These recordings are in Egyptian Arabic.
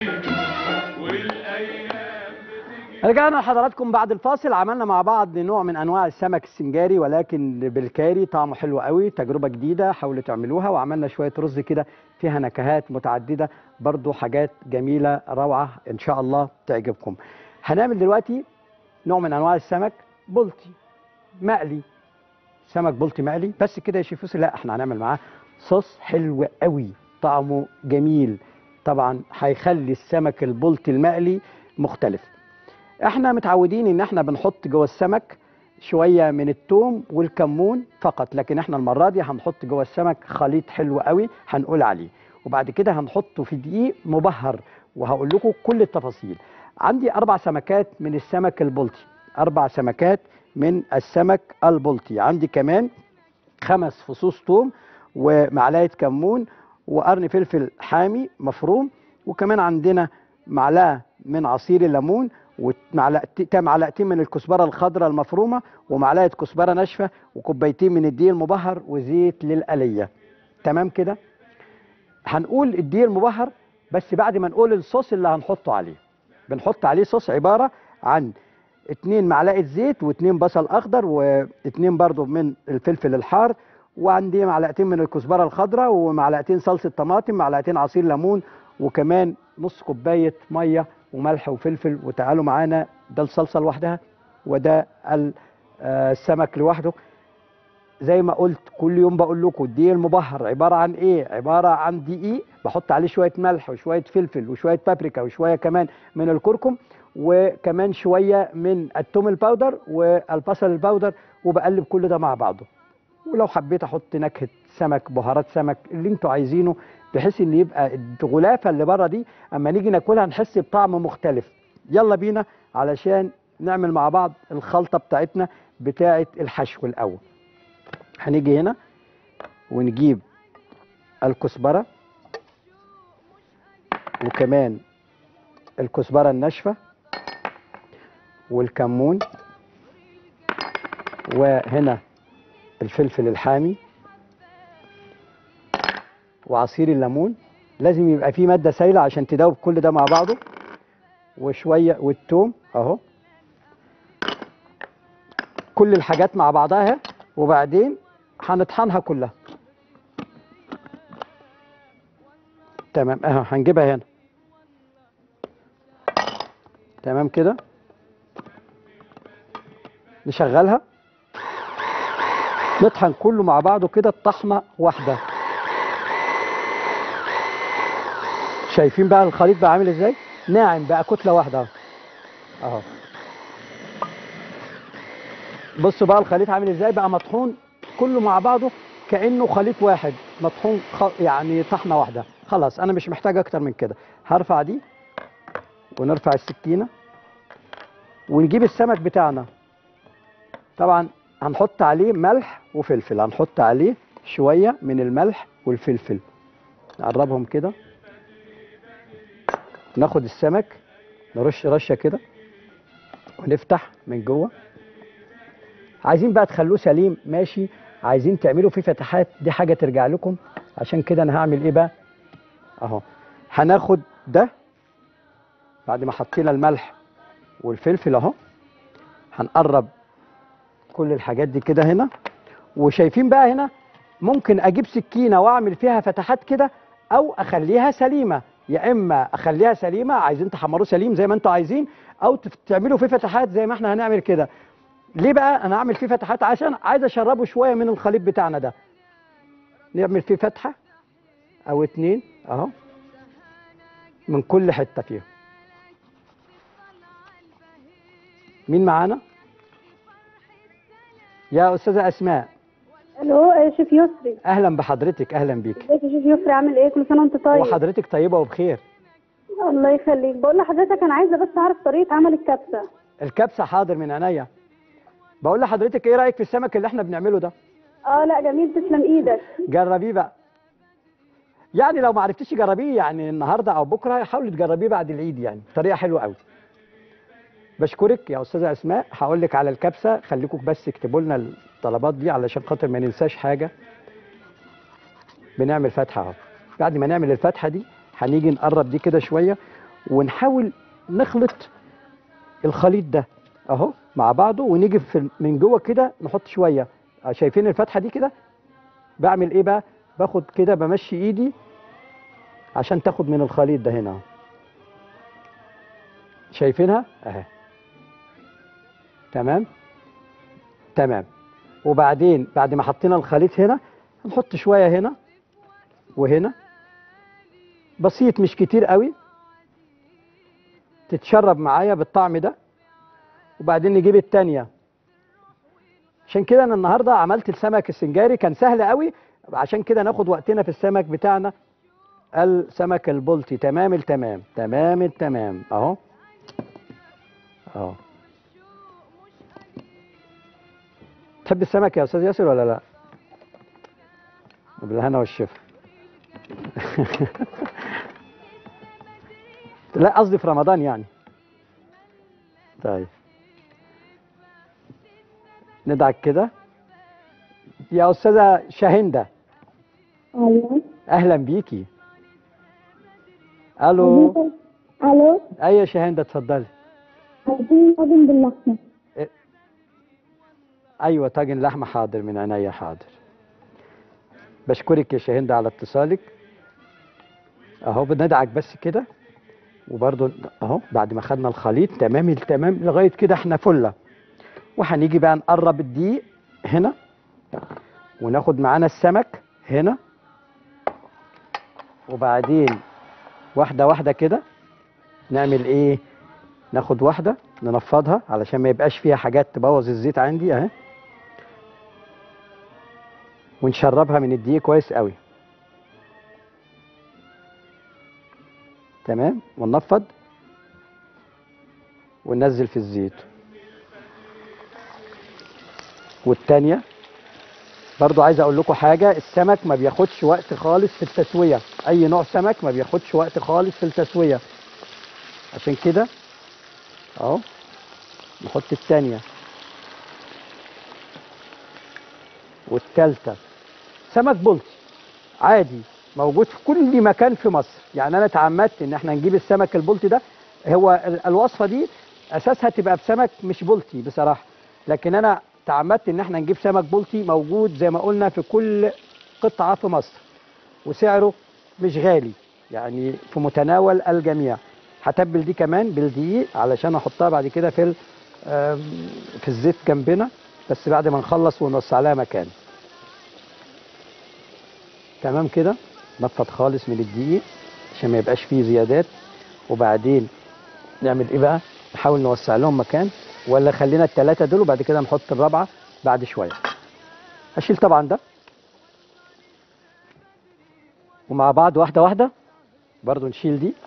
رجعنا لحضراتكم بعد الفاصل عملنا مع بعض نوع من انواع السمك السنجاري ولكن بالكاري طعمه حلو قوي تجربه جديده حاولوا تعملوها وعملنا شويه رز كده فيها نكهات متعدده برضو حاجات جميله روعه ان شاء الله تعجبكم هنعمل دلوقتي نوع من انواع السمك بلطي مقلي سمك بلطي مقلي بس كده يا شيف لا احنا هنعمل معاه صوص حلو قوي طعمه جميل طبعا هيخلي السمك البلطي المقلي مختلف احنا متعودين ان احنا بنحط جوه السمك شويه من التوم والكمون فقط لكن احنا المره دي هنحط جوه السمك خليط حلو قوي هنقول عليه وبعد كده هنحطه في دقيق مبهر وهقول لكم كل التفاصيل عندي اربع سمكات من السمك البلطي اربع سمكات من السمك البلطي عندي كمان خمس فصوص توم ومعلقه كمون وقرن فلفل حامي مفروم وكمان عندنا معلقه من عصير الليمون ومعلقتين معلقتين من الكزبره الخضراء المفرومه ومعلقه كزبره ناشفه وكوبايتين من الدقيق المبهر وزيت للقليه تمام كده هنقول الدقيق المبهر بس بعد ما نقول الصوص اللي هنحطه عليه بنحط عليه صوص عباره عن اتنين معلقه زيت واتنين بصل اخضر واتنين برضو من الفلفل الحار وعندي معلقتين من الكزبره الخضراء ومعلقتين صلصه طماطم معلقتين عصير ليمون وكمان نص كوبايه ميه وملح وفلفل وتعالوا معانا ده الصلصه لوحدها وده السمك لوحده زي ما قلت كل يوم بقول لكم الدقيق المبهر عباره عن ايه عباره عن دقيق بحط عليه شويه ملح وشويه فلفل وشويه بابريكا وشويه كمان من الكركم وكمان شويه من التوم الباودر والبصل الباودر وبقلب كل ده مع بعضه ولو حبيت احط نكهه سمك بهارات سمك اللي انتوا عايزينه بحيث ان يبقى الغلافه اللي بره دي اما نيجي ناكلها نحس بطعم مختلف يلا بينا علشان نعمل مع بعض الخلطه بتاعتنا بتاعه الحشو الاول هنيجي هنا ونجيب الكزبره وكمان الكزبره الناشفه والكمون وهنا الفلفل الحامي وعصير الليمون لازم يبقى فيه ماده سايله عشان تدوب كل ده مع بعضه وشويه والثوم اهو كل الحاجات مع بعضها وبعدين هنطحنها كلها تمام اهو هنجيبها هنا تمام كده نشغلها نطحن كله مع بعضه كده الطحنه واحده شايفين بقى الخليط بقى عامل ازاي ناعم بقى كتله واحده اهو اهو بصوا بقى الخليط عامل ازاي بقى مطحون كله مع بعضه كانه خليط واحد مطحون خ... يعني طحنه واحده خلاص انا مش محتاج اكتر من كده هرفع دي ونرفع السكينه ونجيب السمك بتاعنا طبعا هنحط عليه ملح وفلفل هنحط عليه شويه من الملح والفلفل نقربهم كده ناخد السمك نرش رشه كده ونفتح من جوه عايزين بقى تخلوه سليم ماشي عايزين تعملوا فيه فتحات دي حاجه ترجع لكم عشان كده انا هعمل ايه بقى اهو هناخد ده بعد ما حطينا الملح والفلفل اهو هنقرب كل الحاجات دي كده هنا وشايفين بقى هنا ممكن اجيب سكينه واعمل فيها فتحات كده او اخليها سليمه يا اما اخليها سليمه عايزين تحمروه سليم زي ما انتوا عايزين او تعملوا فيه فتحات زي ما احنا هنعمل كده ليه بقى انا هعمل فيه فتحات عشان عايز اشربه شويه من الخليط بتاعنا ده نعمل فيه فتحه او اتنين اهو من كل حته فيهم مين معانا يا استاذه اسماء الو يا شيف يسري اهلا بحضرتك اهلا بيك ازيك يا شيف يسري عامل ايه كل سنه وانت طيب وحضرتك طيبه وبخير الله يخليك بقول لحضرتك انا عايزه بس اعرف طريقه عمل الكبسه الكبسه حاضر من عينيا بقول لحضرتك ايه رايك في السمك اللي احنا بنعمله ده اه لا جميل تسلم ايدك جربيه بقى يعني لو ما عرفتيش جربيه يعني النهارده او بكره حاولي تجربيه بعد العيد يعني طريقه حلوه قوي بشكرك يا استاذه اسماء هقول لك على الكبسه خليكم بس اكتبوا لنا الطلبات دي علشان خاطر ما ننساش حاجه بنعمل فتحه اهو بعد ما نعمل الفتحه دي هنيجي نقرب دي كده شويه ونحاول نخلط الخليط ده اهو مع بعضه ونيجي في من جوه كده نحط شويه آه، شايفين الفتحه دي كده بعمل ايه بقى باخد كده بمشي ايدي عشان تاخد من الخليط ده هنا شايفينها اهي تمام تمام وبعدين بعد ما حطينا الخليط هنا هنحط شويه هنا وهنا بسيط مش كتير قوي تتشرب معايا بالطعم ده وبعدين نجيب التانية عشان كده انا النهارده عملت السمك السنجاري كان سهل قوي عشان كده ناخد وقتنا في السمك بتاعنا السمك البلطي تمام التمام تمام التمام اهو اهو تحب السمك يا استاذ ياسر ولا لا بالهنا والشفا لا قصدي في رمضان يعني طيب ندعك كده يا استاذه شاهنده ايوه اهلا بيكي الو الو ايوه يا شاهنده اتفضلي عايزين طاجن باللحمه ايوه طاجن لحمه حاضر من عينيا حاضر بشكرك يا شاهندة على اتصالك اهو بندعك بس كده وبرضو اهو بعد ما خدنا الخليط تمام التمام لغايه كده احنا فله وهنيجي بقى نقرب الدقيق هنا وناخد معانا السمك هنا وبعدين واحده واحده كده نعمل ايه ناخد واحده ننفضها علشان ما يبقاش فيها حاجات تبوظ الزيت عندي اهي ونشربها من الدقيق كويس قوي تمام وننفض وننزل في الزيت والتانية برضو عايز اقول لكم حاجة السمك ما بياخدش وقت خالص في التسوية اي نوع سمك ما بياخدش وقت خالص في التسوية عشان كده اهو نحط التانية والتالتة سمك بلطي عادي موجود في كل مكان في مصر يعني انا تعمدت ان احنا نجيب السمك البلطي ده هو ال- الوصفة دي اساسها تبقى بسمك مش بلطي بصراحة لكن انا تعمدت ان احنا نجيب سمك بلطي موجود زي ما قلنا في كل قطعة في مصر وسعره مش غالي يعني في متناول الجميع هتبل دي كمان بالدقيق علشان احطها بعد كده في ال- آم، في الزيت جنبنا بس بعد ما نخلص ونوسع لها مكان تمام كده نفض خالص من الدقيق عشان ما يبقاش فيه زيادات وبعدين نعمل ايه بقى نحاول نوسع لهم مكان ولا خلينا الثلاثه دول وبعد كده نحط الرابعه بعد شويه هشيل طبعا ده ومع بعض واحده واحده برضو نشيل دي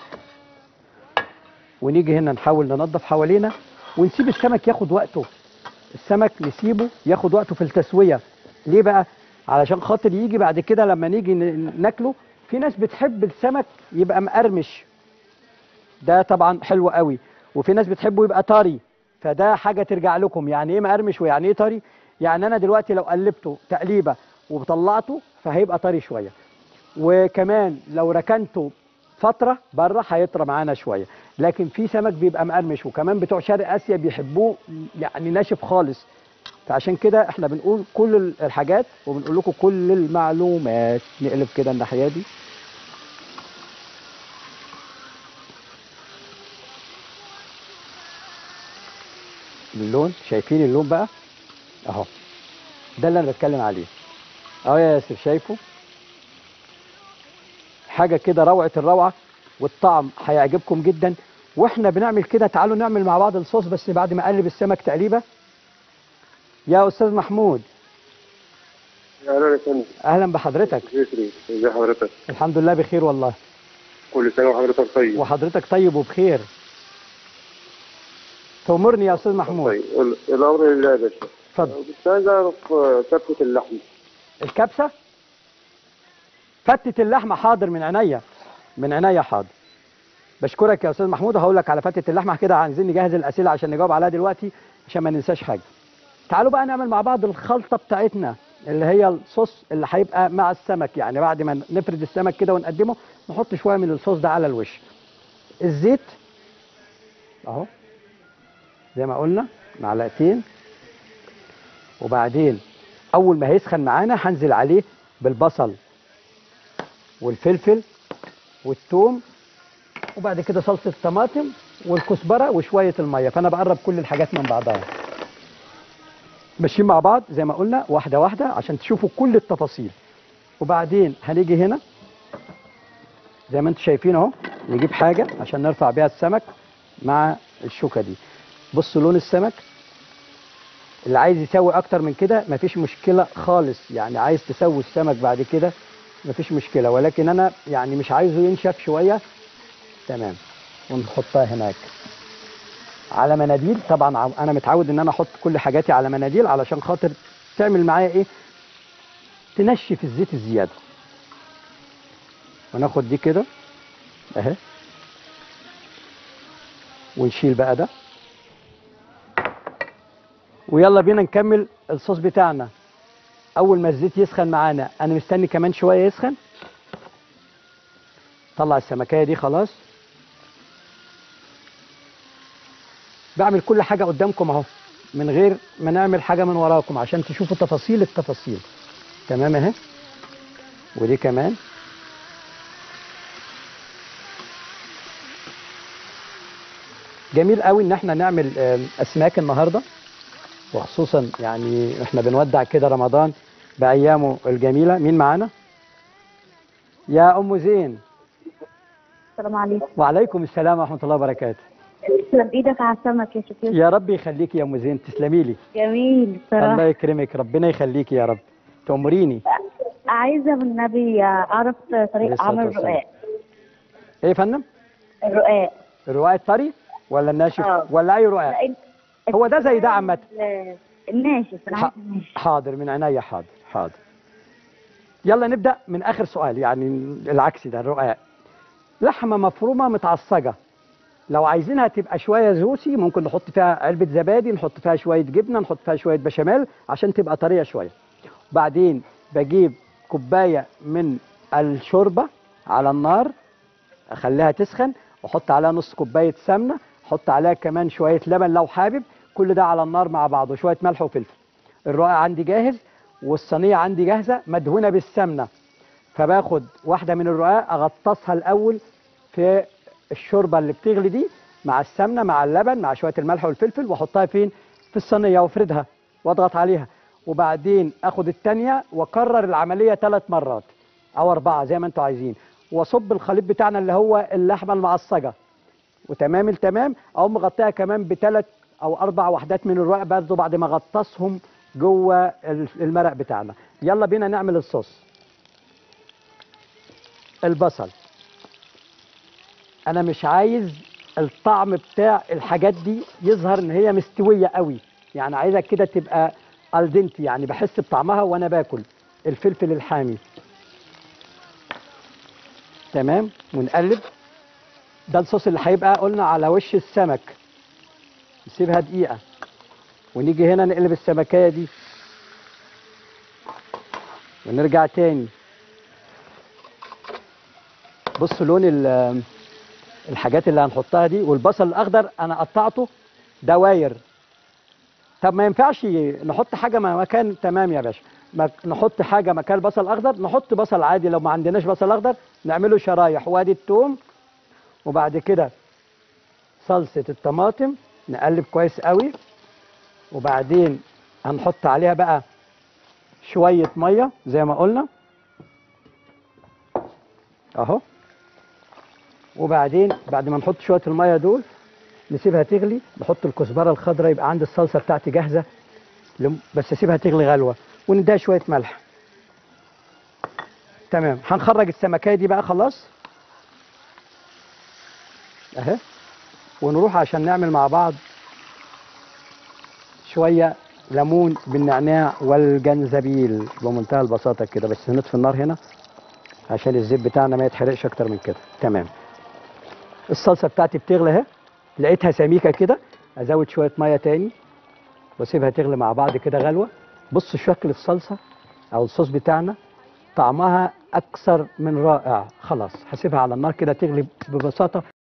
ونيجي هنا نحاول ننظف حوالينا ونسيب السمك ياخد وقته السمك نسيبه ياخد وقته في التسويه ليه بقى علشان خاطر يجي بعد كده لما نيجي ن- ناكله في ناس بتحب السمك يبقى مقرمش ده طبعا حلو قوي وفي ناس بتحبه يبقى طري فده حاجه ترجع لكم يعني ايه مقرمش ويعني ايه طري يعني انا دلوقتي لو قلبته تقليبه وطلعته فهيبقى طري شويه وكمان لو ركنته فتره بره هيطرى معانا شويه لكن في سمك بيبقى مقرمش وكمان بتوع شرق اسيا بيحبوه يعني ناشف خالص فعشان كده احنا بنقول كل الحاجات وبنقول لكم كل المعلومات نقلب كده الناحيه دي اللون شايفين اللون بقى اهو ده اللي انا بتكلم عليه اهو يا ياسر شايفه حاجه كده روعه الروعه والطعم هيعجبكم جدا واحنا بنعمل كده تعالوا نعمل مع بعض الصوص بس بعد ما اقلب السمك تقليبه يا استاذ محمود اهلا يا فندم اهلا بحضرتك يسري ازي حضرتك الحمد لله بخير والله كل سنه وحضرتك طيب وحضرتك طيب وبخير تأمرني يا استاذ محمود طيب ال- الامر لله يا باشا اتفضل كنت عايز اعرف آه، كبسه اللحم الكبسه فتة اللحمه حاضر من عينيا من عينيا حاضر بشكرك يا استاذ محمود هقول لك على فتة اللحمه كده عايزين نجهز الاسئله عشان نجاوب عليها دلوقتي عشان ما ننساش حاجه تعالوا بقى نعمل مع بعض الخلطه بتاعتنا اللي هي الصوص اللي هيبقى مع السمك يعني بعد ما نفرد السمك كده ونقدمه نحط شويه من الصوص ده على الوش الزيت اهو زي ما قلنا معلقتين وبعدين اول ما هيسخن معانا هنزل عليه بالبصل والفلفل والثوم وبعد كده صلصه الطماطم والكزبره وشويه الميه فانا بقرب كل الحاجات من بعضها ماشيين مع بعض زي ما قلنا واحده واحده عشان تشوفوا كل التفاصيل وبعدين هنيجي هنا زي ما انتم شايفين اهو نجيب حاجه عشان نرفع بيها السمك مع الشوكه دي بصوا لون السمك اللي عايز يسوي اكتر من كده مفيش مشكله خالص يعني عايز تسوي السمك بعد كده مفيش مشكله ولكن انا يعني مش عايزه ينشف شويه تمام ونحطها هناك على مناديل طبعا ع- انا متعود ان انا احط كل حاجاتي على مناديل علشان خاطر تعمل معايا ايه تنشف الزيت الزياده وناخد دي كده اهي ونشيل بقى ده ويلا بينا نكمل الصوص بتاعنا اول ما الزيت يسخن معانا انا مستني كمان شويه يسخن طلع السمكيه دي خلاص بعمل كل حاجه قدامكم اهو من غير ما نعمل حاجه من وراكم عشان تشوفوا تفاصيل التفاصيل تمام اهي ودي كمان جميل قوي ان احنا نعمل آم، اسماك النهارده وخصوصا يعني احنا بنودع كده رمضان بايامه الجميله مين معانا يا ام زين السلام عليكم وعليكم السلام ورحمه الله وبركاته تسلم ايدك على السمك يا شكرا يا رب يخليكي يا ام زين تسلمي لي جميل الله بصراحه يكرمك ربنا يخليكي يا رب تأمريني عايزه بالنبي اعرف عليه طريقه الصلاة عمل والسلام. الرقاق ايه يا فندم الرقاق الرقاق الطري ولا الناشف آه. ولا اي رقاق لا، ال- هو ده زي ده عامة. ال- الناشف انا ح- عايزه الناشف حاضر من عينيا حاضر حاضر يلا نبدأ من آخر سؤال يعني العكسي ده الرقاق لحمة مفرومة متعصجة لو عايزينها تبقى شوية زوسي ممكن نحط فيها علبة زبادي نحط فيها شوية جبنة نحط فيها شوية بشاميل عشان تبقى طرية شوية بعدين بجيب كوباية من الشوربة على النار اخليها تسخن واحط عليها نص كوبايه سمنه احط عليها كمان شويه لبن لو حابب كل ده على النار مع بعض وشويه ملح وفلفل الرقاق عندي جاهز والصينيه عندي جاهزه مدهونه بالسمنه فباخد واحده من الرقاق اغطسها الاول في الشوربه اللي بتغلي دي مع السمنه مع اللبن مع شويه الملح والفلفل واحطها فين في الصينيه وافردها واضغط عليها وبعدين اخد التانية واكرر العمليه ثلاث مرات او اربعه زي ما انتوا عايزين واصب الخليط بتاعنا اللي هو اللحمه المعصجه وتمام التمام اقوم مغطيها كمان بثلاث او اربع وحدات من الرقاق برضه بعد ما اغطسهم جوه ال- المرق بتاعنا يلا بينا نعمل الصوص البصل انا مش عايز الطعم بتاع الحاجات دي يظهر ان هي مستويه قوي يعني عايزك كده تبقى الدنتي يعني بحس بطعمها وانا باكل الفلفل الحامي تمام ونقلب ده الصوص اللي هيبقى قلنا على وش السمك نسيبها دقيقة ونيجي هنا نقلب السمكية دي ونرجع تاني بصوا لون ال- الحاجات اللي هنحطها دي والبصل الأخضر أنا قطعته دواير طب ما ينفعش نحط حاجة ما- مكان تمام يا باشا ما نحط حاجة مكان البصل الأخضر نحط بصل عادي لو ما عندناش بصل أخضر نعمله شرايح وادي التوم وبعد كده صلصة الطماطم نقلب كويس قوي وبعدين هنحط عليها بقى شوية مية زي ما قلنا اهو وبعدين بعد ما نحط شوية المية دول نسيبها تغلي نحط الكزبرة الخضراء يبقى عندي الصلصة بتاعتي جاهزة لم- بس اسيبها تغلي غلوة ونديها شوية ملح تمام هنخرج السمكية دي بقى خلاص اهي ونروح عشان نعمل مع بعض شوية ليمون بالنعناع والجنزبيل بمنتهى البساطة كده بس نطفي النار هنا عشان الزيت بتاعنا ما يتحرقش أكتر من كده تمام الصلصة بتاعتي بتغلي اهي لقيتها سميكة كده أزود شوية مية تاني واسيبها تغلي مع بعض كده غلوة بصوا شكل الصلصة أو الصوص بتاعنا طعمها أكثر من رائع خلاص هسيبها على النار كده تغلي ببساطة